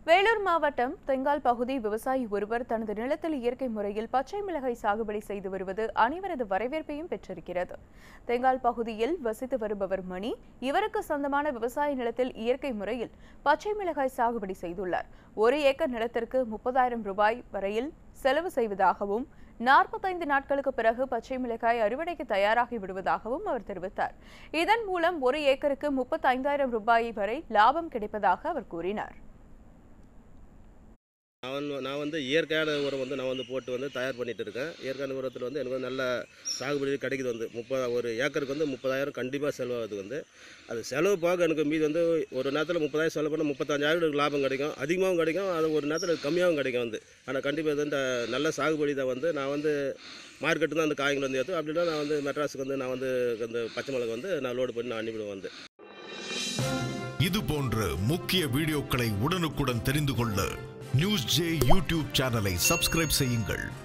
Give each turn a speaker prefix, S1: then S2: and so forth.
S1: வேலூர் மாவட்டம் தெங்கால் பகுதி விவசாயி ஒருவர் தனது நிலத்தில் இயற்கை முறையில் பச்சை மிளகாய் சாகுபடி செய்து வருவது அனைவரது வரவேற்பையும் பெற்றிருக்கிறது தெங்கால் பகுதியில் வசித்து வருபவர் மணி இவருக்கு சொந்தமான விவசாய நிலத்தில் இயற்கை முறையில் பச்சை மிளகாய் சாகுபடி செய்துள்ளார் ஒரு ஏக்கர் நிலத்திற்கு முப்பதாயிரம் ரூபாய் வரையில் செலவு செய்வதாகவும் நாற்பத்தைந்து நாட்களுக்கு பிறகு பச்சை மிளகாய் அறுவடைக்கு தயாராகி விடுவதாகவும் அவர் தெரிவித்தார் இதன் மூலம் ஒரு ஏக்கருக்கு முப்பத்தைந்தாயிரம் ரூபாய் வரை லாபம் கிடைப்பதாக அவர் கூறினார்
S2: நான் வந்து நான் வந்து இயற்கையான உரம் வந்து நான் வந்து போட்டு வந்து தயார் பண்ணிட்டு இருக்கேன் இயற்கையான உரத்தில் வந்து எனக்கு வந்து நல்ல சாகுபடி கிடைக்குது வந்து முப்பது ஒரு ஏக்கருக்கு வந்து முப்பதாயிரம் கண்டிப்பாக செலவாகுது வந்து அது செலவு போக எனக்கு மீதி வந்து ஒரு நேரத்தில் முப்பதாயிரம் செலவு பண்ணால் முப்பத்தஞ்சாயிரம் எனக்கு லாபம் கிடைக்கும் அதிகமாகவும் கிடைக்கும் அது ஒரு நேரத்தில் கம்மியாகவும் கிடைக்கும் வந்து ஆனால் கண்டிப்பாக இது வந்து நல்ல சாகுபடி தான் வந்து நான் வந்து மார்க்கெட்டு தான் அந்த காய்கள் வந்து ஏற்றும் அப்படின்னா நான் வந்து மெட்ராஸுக்கு வந்து நான் வந்து அந்த பச்சை மிளகா வந்து நான் லோடு பண்ணி நான் அனுப்பிடுவேன் வந்து
S3: இது போன்ற முக்கிய வீடியோக்களை உடனுக்குடன் தெரிந்து கொள்ள நியூஸ் ஜே யூடியூப் சேனலை சப்ஸ்கிரைப் செய்யுங்கள்